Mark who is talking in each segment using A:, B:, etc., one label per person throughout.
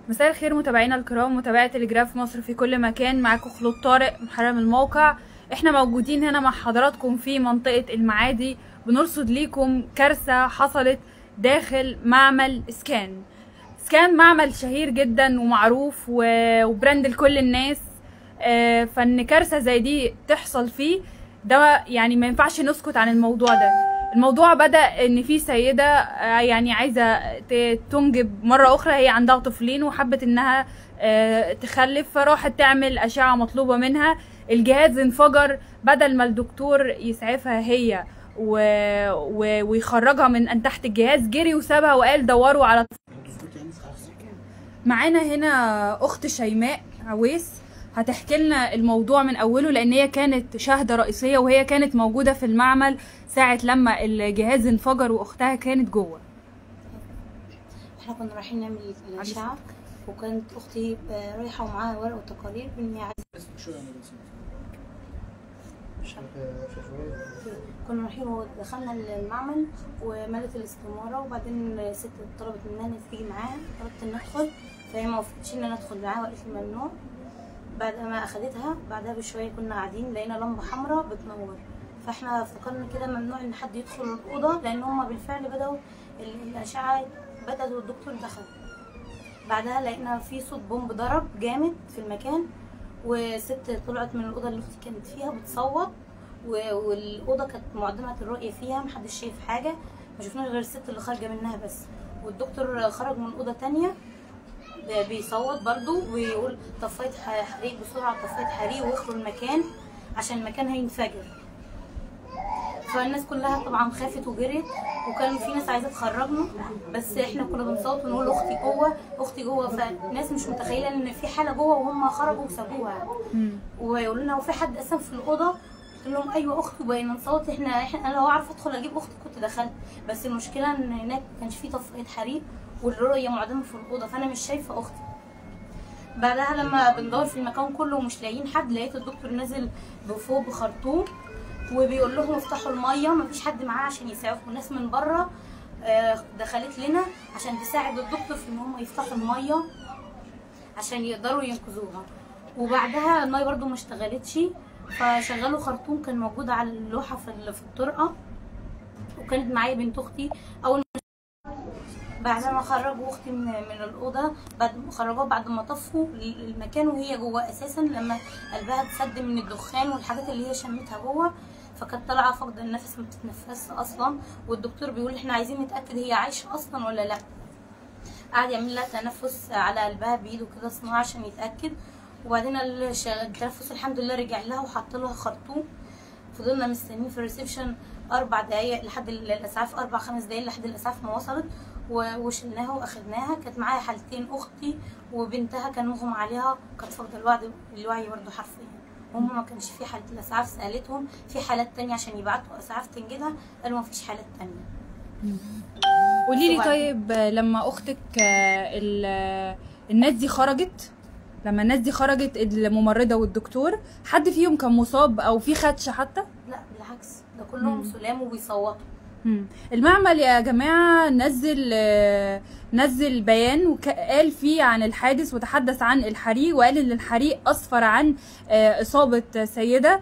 A: مساء الخير متابعينا الكرام متابعي تلجراف مصر في كل مكان معاكم خلود طارق محرم الموقع احنا موجودين هنا مع حضراتكم في منطقة المعادي بنرصد ليكم كارثة حصلت داخل معمل اسكان اسكان معمل شهير جدا ومعروف و- وبراند لكل الناس آه، فان كارثة زي دي تحصل فيه ده يعني ما ينفعش نسكت عن الموضوع ده الموضوع بدأ ان في سيدة آه، يعني عايزة ت- تنجب مرة اخرى هي عندها طفلين وحبت انها آه، تخلف فراحت تعمل اشعة مطلوبة منها الجهاز انفجر بدل ما الدكتور يسعفها هي و... و... ويخرجها من ان تحت الجهاز جري وسابها وقال دوروا على معانا هنا اخت شيماء عويس هتحكي لنا الموضوع من اوله لان هي كانت شاهده رئيسيه وهي كانت موجوده في المعمل ساعه لما الجهاز انفجر واختها كانت جوه
B: احنا كنا رايحين نعمل الاشعه وكانت اختي آه، رايحه ومعاها ورق وتقارير ان هي عايزه كنا رايحين ودخلنا المعمل وملت الاستماره وبعدين ست طلبت منها ان تيجي معاها طلبت ان ادخل فهي ما وافقتش ان انا ادخل معاها وقالت لي ممنوع بعد ما اخدتها بعدها بشويه كنا قاعدين لقينا لمبه حمراء بتنور فاحنا افتكرنا كده ممنوع ان حد يدخل الاوضه لان هما بالفعل بداوا ال- الاشعه بدات والدكتور دخل بعدها لقينا في صوت بومب ضرب جامد في المكان وست طلعت من الاوضه اللي اختي كانت فيها بتصوت و- والاوضه كانت معدمه الرؤيه فيها محدش شايف حاجه ما شفناش غير الست اللي خارجه منها بس والدكتور خرج من اوضه تانية ب- بيصوت برضو ويقول طفيت ح- حريق بسرعه طفيت حريق واخروا المكان عشان المكان هينفجر فالناس كلها طبعا خافت وجرت وكان في ناس عايزه تخرجنا بس احنا كنا بنصوت ونقول اختي جوه اختي جوه فالناس مش متخيله ان في حاله جوه وهم خرجوا وسابوها ويقولوا لنا هو في حد اصلا في الاوضه قلت لهم ايوه اختي وبقينا نصوت احنا احنا انا لو اعرف ادخل اجيب اختي كنت دخلت بس المشكله ان هناك ما كانش في طفايه حريق والرؤيه معدمه في الاوضه فانا مش شايفه اختي بعدها لما بندور في المكان كله ومش لاقيين حد لقيت الدكتور نازل بفوق بخرطوم وبيقول لهم افتحوا الميه مفيش حد معاه عشان يساعدكم الناس من بره آه، دخلت لنا عشان تساعد الدكتور في ان هم يفتحوا الميه عشان يقدروا ينقذوها وبعدها الميه برضو ما اشتغلتش فشغلوا خرطوم كان موجود على اللوحه في ال- في الطرقه وكانت معايا بنت اختي اول ما بعد ما خرجوا اختي من, من الاوضه بعد ما خرجوها بعد ما طفوا المكان وهي جوه اساسا لما قلبها اتسد من الدخان والحاجات اللي هي شمتها جوه فكانت طالعه فاقده النفس ما بتتنفسش اصلا والدكتور بيقول احنا عايزين نتاكد هي عايشه اصلا ولا لا قعد يعمل لها تنفس على قلبها بايده كده صناعي عشان يتاكد وبعدين الش- التنفس الحمد لله رجع لها وحط لها خرطوم فضلنا مستنيين في الريسبشن اربع دقايق لحد ال- الاسعاف اربع خمس دقايق لحد الاسعاف ما وصلت و- وشلناها واخدناها كانت معايا حالتين اختي وبنتها كان مغمى عليها كانت فاقده الوعي الوعي برضه حرفيا هم ما كانش في حاله الاسعاف سالتهم في حالات تانية عشان يبعتوا اسعاف تنجدها قالوا ما فيش حالات تانية
A: قولي لي
B: وبعدين؟
A: طيب آه، لما اختك آه، ال- آه، الناس دي خرجت لما الناس دي خرجت الممرضه والدكتور حد فيهم كان مصاب او في خدش حتى
B: لا بالعكس ده كلهم سلام وبيصوتوا
A: مم. المعمل يا جماعة نزل آه، نزل بيان وقال فيه عن الحادث وتحدث عن الحريق وقال ان الحريق اسفر عن آه، اصابة سيدة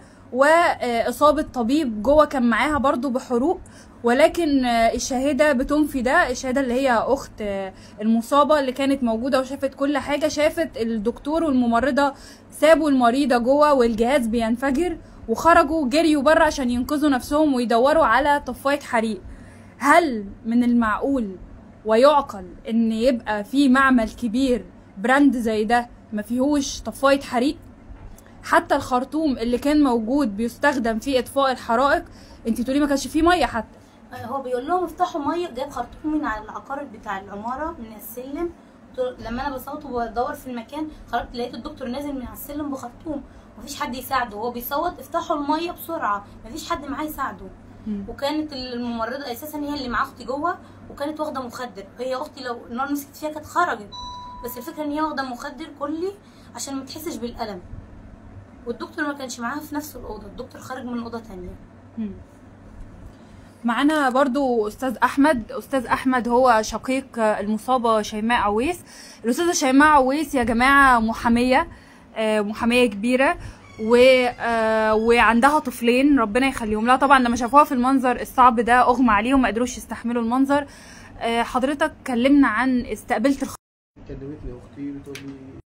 A: واصابة طبيب جوه كان معاها برضو بحروق ولكن آه، الشاهدة بتنفي ده الشاهدة اللي هي اخت آه، المصابة اللي كانت موجودة وشافت كل حاجة شافت الدكتور والممرضة سابوا المريضة جوه والجهاز بينفجر وخرجوا جريوا بره عشان ينقذوا نفسهم ويدوروا على طفاية حريق هل من المعقول ويعقل ان يبقى في معمل كبير براند زي ده ما فيهوش طفاية حريق حتى الخرطوم اللي كان موجود بيستخدم في اطفاء الحرائق انت تقولي ما كانش فيه ميه حتى
B: هو بيقول لهم افتحوا ميه جايب خرطوم من على العقارب بتاع العماره من السلم قلت له- لما انا بصوت وبدور في المكان خرجت لقيت الدكتور نازل من على السلم بخرطوم مفيش حد يساعده هو بيصوت افتحوا الميه بسرعه مفيش حد معاه يساعده وكانت الممرضه اساسا هي اللي مع اختي جوه وكانت واخده مخدر هي اختي لو النار مسكت فيها كانت خرجت بس الفكره ان هي واخده مخدر كلي عشان ما تحسش بالالم والدكتور ما كانش معاها في نفس الاوضه الدكتور خرج من اوضه تانية
A: مم. معانا برضو استاذ احمد استاذ احمد هو شقيق المصابه شيماء عويس الاستاذه شيماء عويس يا جماعه محاميه آه، محاميه كبيره و آه، وعندها طفلين ربنا يخليهم لها طبعا لما شافوها في المنظر الصعب ده اغمى عليهم ما قدروش يستحملوا المنظر آه، حضرتك كلمنا عن استقبلت الخ...
C: كلمتني اختي بتقول لي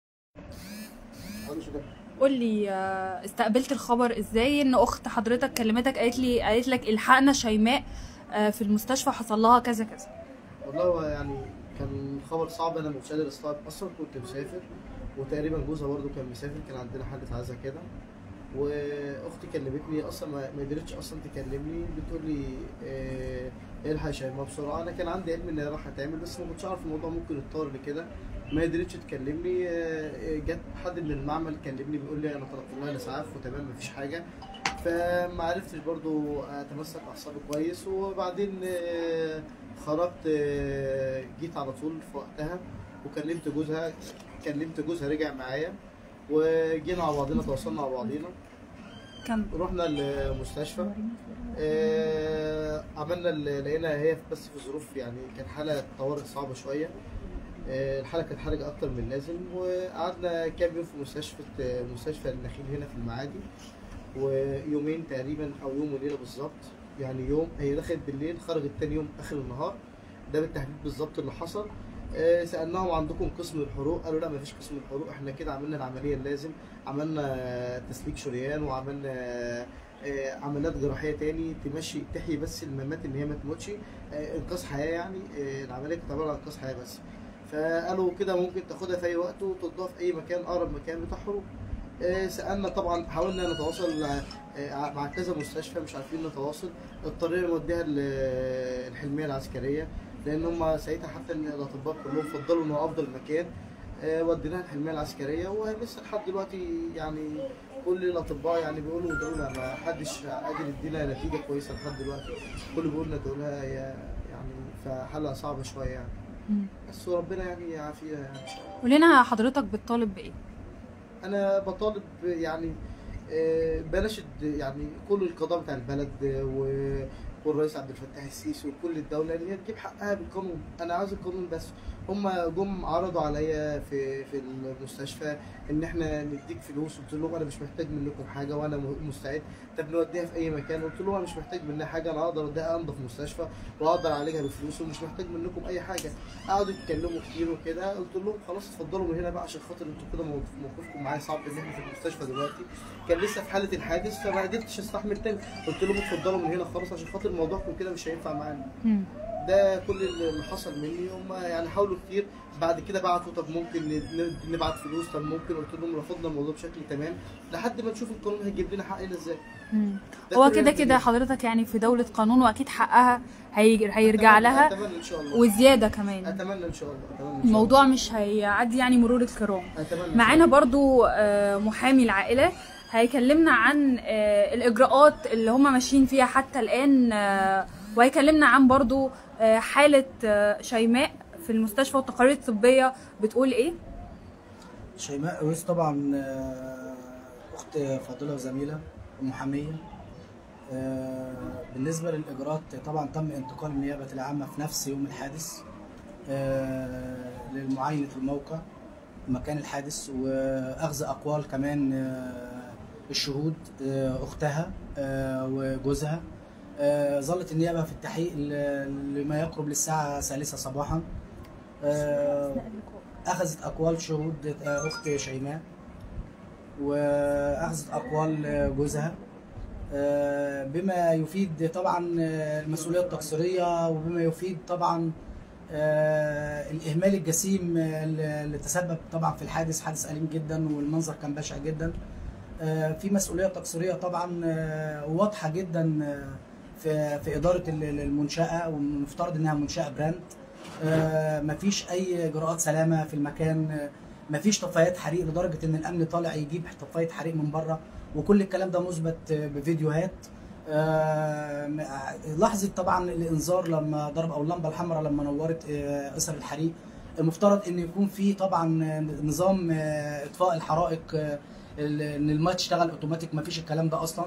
C: أنا مش ده.
A: قول لي آه، استقبلت الخبر ازاي ان اخت حضرتك كلمتك قالت لي قالت لك الحقنا شيماء آه، في المستشفى حصل لها كذا كذا
C: والله هو يعني كان خبر صعب انا مش قادر استوعب اصلا كنت مسافر وتقريبا جوزها برضو كان مسافر كان عندنا حاله عزا كده واختي كلمتني اصلا ما ما قدرتش اصلا تكلمني بتقول لي آه، الحق يا شيماء بسرعه انا كان عندي علم ان هي راح تعمل بس ما كنتش اعرف الموضوع ممكن يتطور لكده ما قدرتش تكلمني آه، جت حد من المعمل كلمني بيقول لي انا طلبت لها الاسعاف وتمام مفيش حاجه فما عرفتش برضو اتمسك اعصابي كويس وبعدين آه، خرجت آه، جيت على طول في وقتها وكلمت جوزها كلمت جوزها رجع معايا وجينا على بعضنا تواصلنا مع بعضينا
A: كم
C: رحنا المستشفى آه، عملنا اللي لقينا هي بس في ظروف يعني كانت حاله طوارئ صعبه شويه آه، الحاله كانت حرجه اكتر من اللازم وقعدنا كام يوم في مستشفى مستشفى النخيل هنا في المعادي ويومين تقريبا او يوم وليله بالظبط يعني يوم هي دخلت بالليل خرجت تاني يوم اخر النهار ده بالتحديد بالظبط اللي حصل آه، سالناهم عندكم قسم الحروق قالوا لا مفيش قسم الحروق احنا كده عملنا العمليه اللازم عملنا تسليك شريان وعملنا آه، عمليات جراحيه تاني تمشي تحيي بس الممات ان هي ما تموتش آه، انقاذ حياه يعني آه، العمليه كانت عباره عن انقاذ حياه بس فقالوا كده ممكن تاخدها في اي وقت وتضاف في اي مكان اقرب مكان بتاع حروق آه، سالنا طبعا حاولنا نتواصل آه، مع كذا مستشفى مش عارفين نتواصل اضطرينا نوديها ل- الحلميه العسكريه لان هم ساعتها حتى الاطباء كلهم فضلوا انه افضل مكان آه، وديناها الحلميه العسكريه ولسه لحد دلوقتي يعني كل الاطباء يعني بيقولوا ادعوا لها ما حدش قادر يدينا نتيجه كويسه لحد دلوقتي كله بيقول لنا ادعوا لها هي يعني فحالها صعبه شويه يعني
A: مم.
C: بس وربنا يعني يعافيها يعني ان شاء الله
A: قول لنا حضرتك بتطالب بايه
C: انا بطالب يعني آه، بناشد يعني كل القضاء بتاع البلد آه، و- والرئيس عبد الفتاح السيسي وكل الدوله ان هي تجيب حقها بالقانون انا عاوز القانون بس هم جم عرضوا عليا في في المستشفى ان احنا نديك فلوس قلت لهم انا مش محتاج منكم حاجه وانا م- مستعد طب نوديها في اي مكان قلت لهم انا مش محتاج منها حاجه انا اقدر اوديها انضف مستشفى واقدر اعالجها بفلوس ومش محتاج منكم اي حاجه قعدوا يتكلموا كتير وكده قلت لهم خلاص اتفضلوا من هنا بقى عشان خاطر انتوا كده موقف- موقفكم معايا صعب ان احنا في المستشفى دلوقتي كان لسه في حاله الحادث فما قدرتش استحمل تاني قلت لهم اتفضلوا من هنا خلاص عشان خاطر موضوعكم كده مش هينفع معانا
A: مم.
C: ده كل اللي حصل مني هم يعني حاولوا كتير بعد كده بعتوا طب ممكن ن- نبعت فلوس طب ممكن قلت لهم رفضنا الموضوع بشكل تمام لحد ما نشوف القانون هيجيب لنا حقنا ازاي
A: مم.
C: ده
A: هو
C: كل
A: كده
C: اللي
A: كده
C: بيه.
A: حضرتك يعني في دولة قانون واكيد حقها هيج- هيرجع
C: أتمنى-
A: لها
C: اتمنى ان شاء الله
A: وزيادة كمان
C: اتمنى ان شاء الله اتمنى ان شاء
A: الموضوع مش هيعدي يعني مرور الكرام
C: الله اتمنى إن
A: معانا
C: شاء الله.
A: برضو آه، محامي العائلة هيكلمنا عن آه، الإجراءات اللي هم ماشيين فيها حتى الآن آه، وهيكلمنا عن برضو آه، حالة آه، شيماء في المستشفى والتقارير الطبية بتقول إيه
D: شيماء أويس طبعا آه، أخت فاضلة وزميلة ومحامية آه، بالنسبة للإجراءات طبعا تم انتقال النيابة العامة في نفس يوم الحادث آه، لمعاينة الموقع مكان الحادث وأخذ أقوال كمان آه، الشهود آه، أختها آه، وجوزها آه، ظلت النيابة في التحقيق ل- لما يقرب للساعة الثالثة صباحا آه، أخذت أقوال شهود آه، أخت شيماء وأخذت أقوال آه، جوزها آه، بما يفيد طبعا آه، المسؤولية التقصيرية وبما يفيد طبعا آه، الإهمال الجسيم آه، اللي تسبب طبعا في الحادث حادث أليم جدا والمنظر كان بشع جدا آه، في مسؤولية تقصيرية طبعا آه، واضحة جدا آه، في في إدارة ال- المنشأة والمفترض إنها منشأة براند آه، مفيش اي اجراءات سلامه في المكان آه، مفيش طفايات حريق لدرجه ان الامن طالع يجيب طفايه حريق من بره وكل الكلام ده مثبت آه، بفيديوهات آه، م- لحظه طبعا الانذار لما ضرب او اللمبه الحمراء لما نورت آه، اثر الحريق المفترض ان يكون في طبعا آه، نظام آه، اطفاء الحرائق آه، ال- ان الماء تشتغل اوتوماتيك مفيش الكلام ده اصلا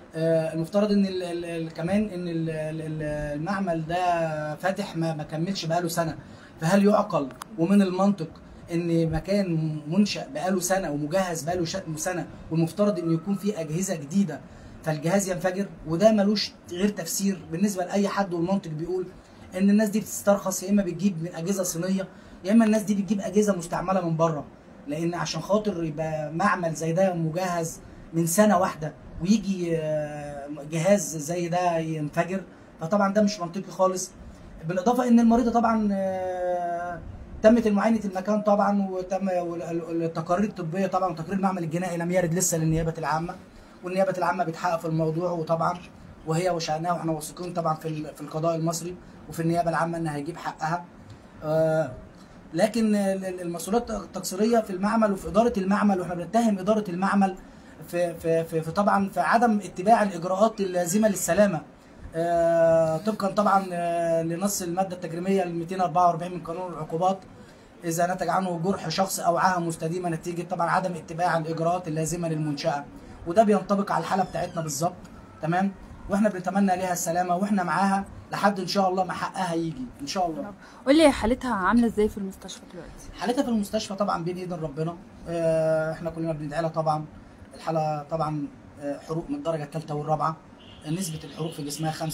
D: آه، المفترض ان ال ال ال كمان ان ال ال ال المعمل ده فاتح ما, ما كملش بقاله سنه فهل يعقل ومن المنطق ان مكان منشا بقاله سنه ومجهز بقاله ش- سنه والمفترض ان يكون فيه اجهزه جديده فالجهاز ينفجر وده ملوش غير تفسير بالنسبه لاي حد والمنطق بيقول ان الناس دي بتسترخص يا اما بتجيب من اجهزه صينيه يا اما الناس دي بتجيب اجهزه مستعمله من بره لان عشان خاطر يبقى معمل زي ده مجهز من سنه واحده ويجي آه، جهاز زي ده ينفجر فطبعا ده مش منطقي خالص بالاضافه ان المريضه طبعا آه، تمت المعاينه المكان طبعا وتم وال- ال- التقارير الطبيه طبعا وتقرير المعمل الجنائي لم يرد لسه للنيابه العامه والنيابه العامه بتحقق في الموضوع وطبعا وهي وشأنها واحنا واثقين طبعا في ال- في القضاء المصري وفي النيابه العامه انها هيجيب حقها آه، لكن ال- ال- المسؤوليات التقصيريه في المعمل وفي اداره المعمل واحنا بنتهم اداره المعمل في في في, في طبعا في عدم اتباع الاجراءات اللازمه للسلامه آه، طبقا طبعا آه، لنص الماده التجريميه ال 244 من قانون العقوبات اذا نتج عنه جرح شخص او عاهه مستديمه نتيجه طبعا عدم اتباع الاجراءات اللازمه للمنشاه وده بينطبق على الحاله بتاعتنا بالظبط تمام واحنا بنتمنى ليها السلامه واحنا معاها لحد ان شاء الله ما حقها يجي ان شاء الله
A: قول لي حالتها عامله ازاي في المستشفى دلوقتي
D: حالتها في المستشفى طبعا بين ايد ربنا آه، احنا كلنا بندعي لها طبعا الحاله طبعا آه، حروق من الدرجه الثالثه والرابعه نسبه الحروق في جسمها 65%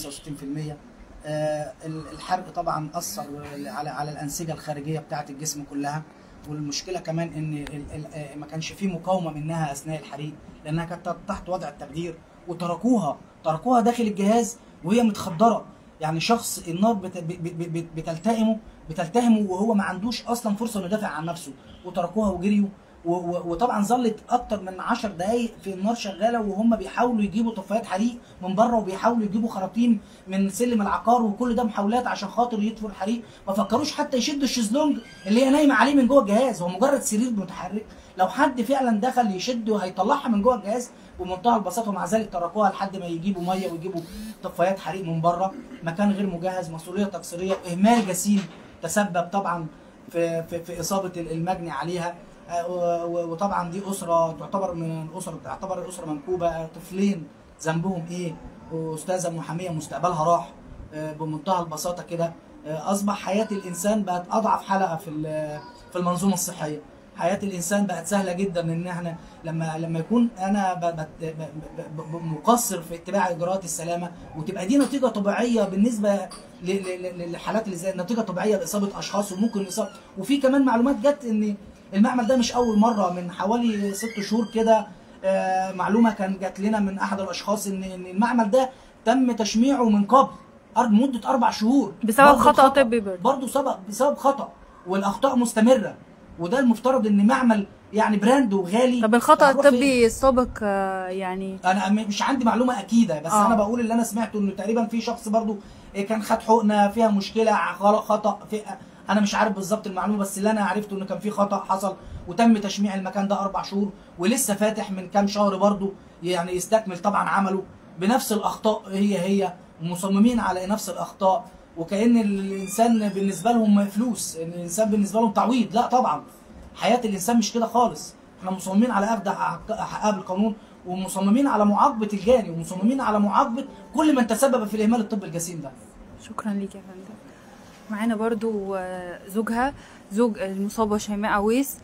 D: آه، ال- الحرق طبعا اثر على على الانسجه الخارجيه بتاعه الجسم كلها والمشكله كمان ان ال- ال- آه، ما كانش في مقاومه منها اثناء الحريق لانها كانت تحت وضع التخدير وتركوها تركوها داخل الجهاز وهي متخدره يعني شخص النار بت- ب- ب- ب- بتلتئمه بتلتهمه وهو ما عندوش اصلا فرصه انه يدافع عن نفسه وتركوها وجريوا و- و- وطبعا ظلت اكتر من 10 دقائق في النار شغاله وهم بيحاولوا يجيبوا طفايات حريق من بره وبيحاولوا يجيبوا خراطيم من سلم العقار وكل ده محاولات عشان خاطر يطفوا الحريق ما فكروش حتى يشدوا الشезлونج اللي هي نايمه عليه من جوه الجهاز هو مجرد سرير متحرك لو حد فعلا دخل يشده هيطلعها من جوه الجهاز بمنتهى البساطه ومع ذلك تركوها لحد ما يجيبوا ميه ويجيبوا طفايات حريق من بره مكان غير مجهز مسؤوليه تقصيريه اهمال جسيم تسبب طبعا في في, في اصابه المجني عليها آه، و- و- وطبعا دي اسره تعتبر من الاسر تعتبر الاسره منكوبه طفلين ذنبهم ايه واستاذه محاميه مستقبلها راح آه، بمنتهى البساطه كده آه، اصبح حياه الانسان بقت اضعف حلقه في ال- في المنظومه الصحيه حياه الانسان بقت سهله جدا ان احنا لما لما يكون انا ب- ب- ب- ب- ب- مقصر في اتباع اجراءات السلامه وتبقى دي نتيجه طبيعيه بالنسبه ل- ل- ل- للحالات اللي زي نتيجه طبيعيه لاصابه اشخاص وممكن اصابه وفي كمان معلومات جت ان المعمل ده مش اول مره من حوالي ست شهور كده آه، معلومه كان جات لنا من احد الاشخاص ان ان المعمل ده تم تشميعه من قبل أر- مده اربع شهور
A: بسبب
D: برضه
A: خطأ طبي برضه.
D: برضه سبب بسبب خطا والاخطاء مستمره وده المفترض ان معمل يعني براند وغالي
A: طب الخطا
D: هتروح فين؟
A: الطبي السابق آه، يعني
D: انا م- مش عندي معلومه اكيده بس
A: آه.
D: انا بقول اللي انا سمعته انه تقريبا في شخص برضو إيه كان خد حقنه فيها مشكله غلط خطا في انا مش عارف بالظبط المعلومه بس اللي انا عرفته انه كان في خطا حصل وتم تشميع المكان ده اربع شهور ولسه فاتح من كام شهر برضو يعني يستكمل طبعا عمله بنفس الاخطاء هي هي مصممين على نفس الاخطاء وكان الانسان بالنسبه لهم فلوس ان الانسان بالنسبه لهم تعويض لا طبعا حياه الانسان مش كده خالص احنا مصممين على اخذ حق- حقها بالقانون ومصممين على معاقبه الجاني ومصممين على معاقبه كل من تسبب في الاهمال الطبي الجسيم ده
A: شكرا ليك يا فندم معانا برضو آه، زوجها زوج المصابة شيماء عويس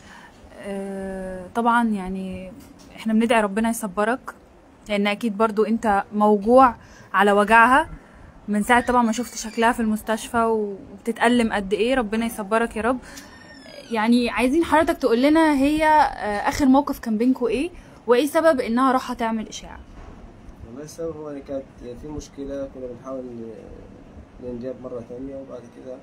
A: آه، طبعا يعني احنا بندعي ربنا يصبرك لان اكيد برضو انت موجوع على وجعها من ساعة طبعا ما شفت شكلها في المستشفى وبتتألم قد ايه ربنا يصبرك يا رب يعني عايزين حضرتك تقول لنا هي آه، اخر موقف كان بينكوا ايه وايه سبب انها راح تعمل اشاعة
E: والله السبب هو إن كانت في مشكلة كنا بنحاول ن- ننجاب مرة تانية وبعد كده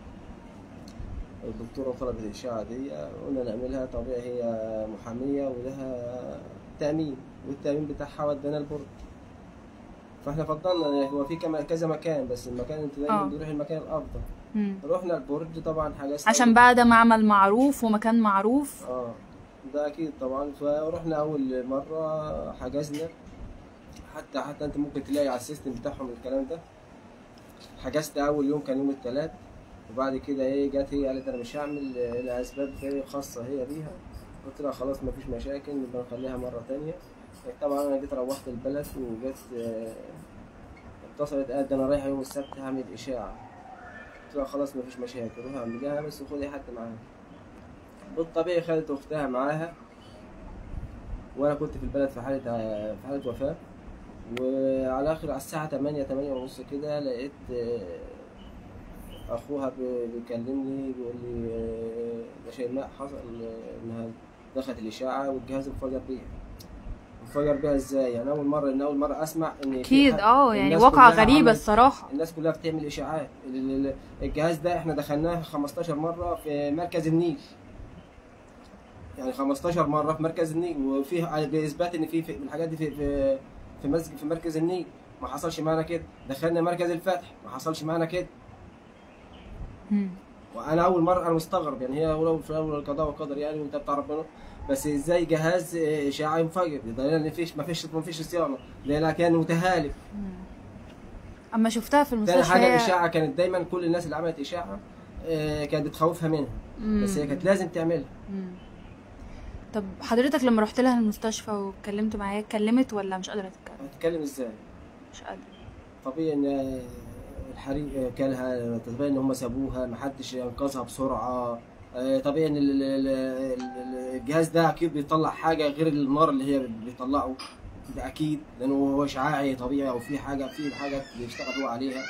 E: الدكتورة طلبت الإشاعة دي قلنا نعملها طبيعي هي محامية ولها تأمين والتأمين بتاعها ودانا البرج فاحنا فضلنا هو في كما- كذا مكان بس المكان انت
A: آه.
E: دايما تروح المكان الأفضل
A: مم.
E: رحنا البرج طبعا حجزنا
A: عشان بقى ده معمل معروف ومكان معروف
E: اه ده اكيد طبعا فرحنا اول مره حجزنا حتى حتى انت ممكن تلاقي على السيستم بتاعهم الكلام ده حجزت اول يوم كان يوم الثلاث وبعد كده ايه جت هي قالت انا مش هعمل آه، لاسباب غير خاصه هي بيها قلت لها خلاص مفيش مشاكل نبقى نخليها مره تانية طبعا انا جيت روحت البلد وجت آه، اتصلت قالت ده انا رايحه يوم السبت هعمل اشاعه قلت لها خلاص مفيش مشاكل روح اعمليها بس وخدي حد معاها بالطبيعي خدت اختها معاها وانا كنت في البلد في حاله في حاله وفاه وعلى اخر على الساعه 8 8 ونص كده لقيت آه، اخوها بي- بيكلمني بيقول لي آه، ده شيماء حصل آه، انها دخلت الاشاعه والجهاز انفجر بيها انفجر بيها ازاي يعني اول مره ان اول مره اسمع ان في
A: اكيد
E: حد-
A: اه يعني
E: الناس
A: واقعة
E: كلها
A: غريبة
E: عملت-
A: الصراحة
E: الناس كلها بتعمل اشاعات ال- ال- الجهاز ده احنا دخلناه 15 مره في مركز النيل يعني 15 مره في مركز النيل وفيه باثبات ان في في الحاجات دي في في في مسجد في مركز النيل ما حصلش معانا كده دخلنا مركز الفتح ما حصلش معانا كده
A: مم.
E: وانا اول مره انا مستغرب يعني هي اول في اول القضاء والقدر يعني وانت بتاع ربنا بس ازاي جهاز اشعاع ينفجر ده دليل ان فيش ما فيش ما فيش صيانه ده كان متهالك
A: اما شفتها في
E: تاني
A: المستشفى
E: حاجه
A: هي-
E: الاشاعه كانت دايما كل الناس اللي عملت اشاعه آه، كانت بتخوفها منها
A: مم.
E: بس هي كانت لازم تعملها
A: مم. طب حضرتك لما رحت لها المستشفى واتكلمت معاها اتكلمت ولا مش قادرة تتكلم
E: هتتكلم ازاي
A: مش قادرة
E: طبيعي ان آه، الحريق آه، كلها طبيعي ان هم سابوها محدش انقذها بسرعه آه، طبيعي ان ال- ال- ال- ال- الجهاز ده اكيد بيطلع حاجه غير النار اللي هي بيطلعه ده اكيد لانه هو اشعاعي طبيعي او في حاجه في حاجه بيشتغل هو عليها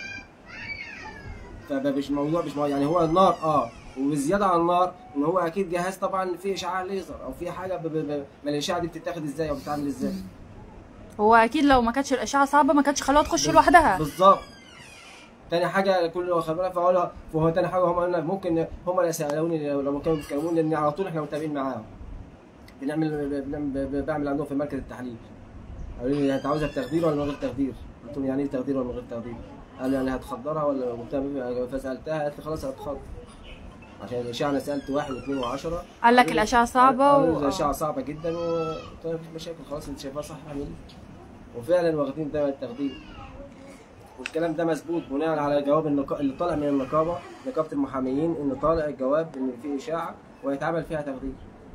E: فمش موضوع مش موضوع يعني هو النار اه وزياده عن النار ان هو اكيد جهاز طبعا فيه اشعاع ليزر او في حاجه ب- ب- ب- ما الاشعه دي بتتاخد ازاي او بتتعمل ازاي
A: هو اكيد لو ما كانتش الاشعة صعبة ما كانتش خلوها تخش لوحدها
E: بالظبط تاني حاجة كل خلي بالك فهو فهو تاني حاجة هم قلنا ممكن هم اللي سألوني لو لو كانوا بيتكلموني ان على طول احنا متابعين معاهم بنعمل بنعمل- بعمل عندهم في مركز التحليل قالوا لي انت عاوزها بتخدير ولا من غير تخدير؟ قلت لهم يعني ايه تخدير ولا من غير تخدير؟ قالوا يعني هتخدرها ولا قلت لها فسألتها قالت لي خلاص هتخدر عشان الاشعه انا سالت واحد واثنين وعشرة
A: قال لك الاشعة صعبة
E: قالوا
A: و...
E: لي الاشعه صعبه جدا وقلت لها مفيش مشاكل خلاص انت شايفاها صح اعملي وفعلا واخدين دواء التخدير والكلام ده مثبوت بناء على جواب النقا... اللي طالع من النقابه نقابه المحاميين ان طالع الجواب ان في اشاعه ويتعمل فيها تخدير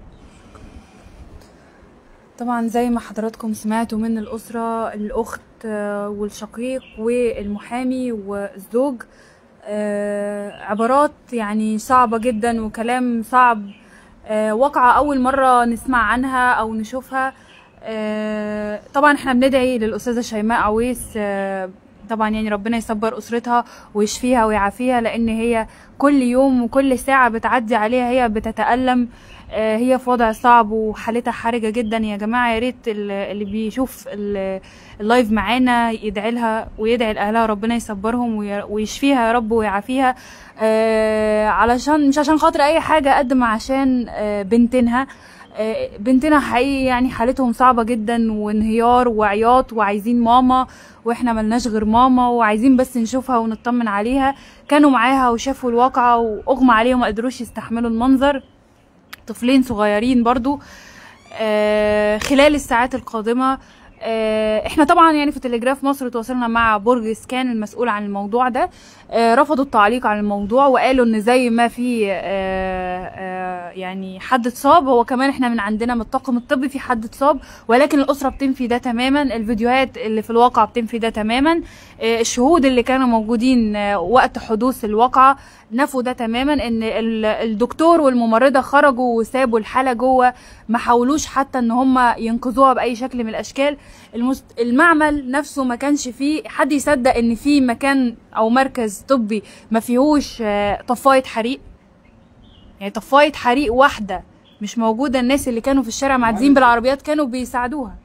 A: طبعا زي ما حضراتكم سمعتوا من الأسرة الأخت آه، والشقيق والمحامي والزوج آه، عبارات يعني صعبة جدا وكلام صعب آه، واقعة أول مرة نسمع عنها أو نشوفها آه، طبعا احنا بندعي للأستاذة شيماء عويس آه، طبعا يعني ربنا يصبر أسرتها ويشفيها ويعافيها لأن هي كل يوم وكل ساعة بتعدي عليها هي بتتألم آه، هي في وضع صعب وحالتها حرجة جدا يا جماعة يا ريت ال- اللي بيشوف ال- اللايف معانا يدعي لها ويدعي لأهلها ربنا يصبرهم وي- ويشفيها يا رب ويعافيها آه، علشان مش عشان خاطر أي حاجة قد ما عشان آه، بنتنا آه، بنتنا حقيقي يعني حالتهم صعبة جدا وانهيار وعياط وعايزين ماما واحنا ملناش غير ماما وعايزين بس نشوفها ونطمن عليها كانوا معاها وشافوا الواقعة واغمى عليهم ما قدروش يستحملوا المنظر طفلين صغيرين برضو آه، خلال الساعات القادمة آه، احنا طبعا يعني في تلجراف مصر تواصلنا مع برج سكان المسؤول عن الموضوع ده آه، رفضوا التعليق عن الموضوع وقالوا ان زي ما في آه، آه، يعني حد اتصاب هو كمان احنا من عندنا من الطاقم الطبي في حد اتصاب ولكن الاسره بتنفي ده تماما الفيديوهات اللي في الواقع بتنفي ده تماما آه، الشهود اللي كانوا موجودين آه، وقت حدوث الواقعه نفوا ده تماما ان ال- الدكتور والممرضه خرجوا وسابوا الحاله جوه ما حاولوش حتى ان هم ينقذوها باي شكل من الاشكال المست... المعمل نفسه ما كانش فيه حد يصدق ان في مكان او مركز طبي ما فيهوش آه، طفايه حريق يعني طفايه حريق واحده مش موجوده الناس اللي كانوا في الشارع معديين بالعربيات كانوا بيساعدوها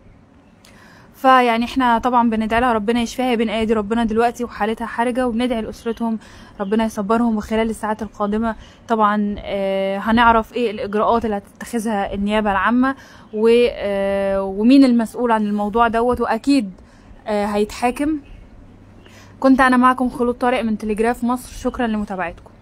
A: فيعني احنا طبعا بندعي لها ربنا يشفيها هي بين ايدي ربنا دلوقتي وحالتها حرجه وبندعي لاسرتهم ربنا يصبرهم وخلال الساعات القادمه طبعا آه، هنعرف ايه الاجراءات اللي هتتخذها النيابه العامه و- آه، ومين المسؤول عن الموضوع دوت واكيد آه، هيتحاكم كنت انا معكم خلود طارق من تلجراف مصر شكرا لمتابعتكم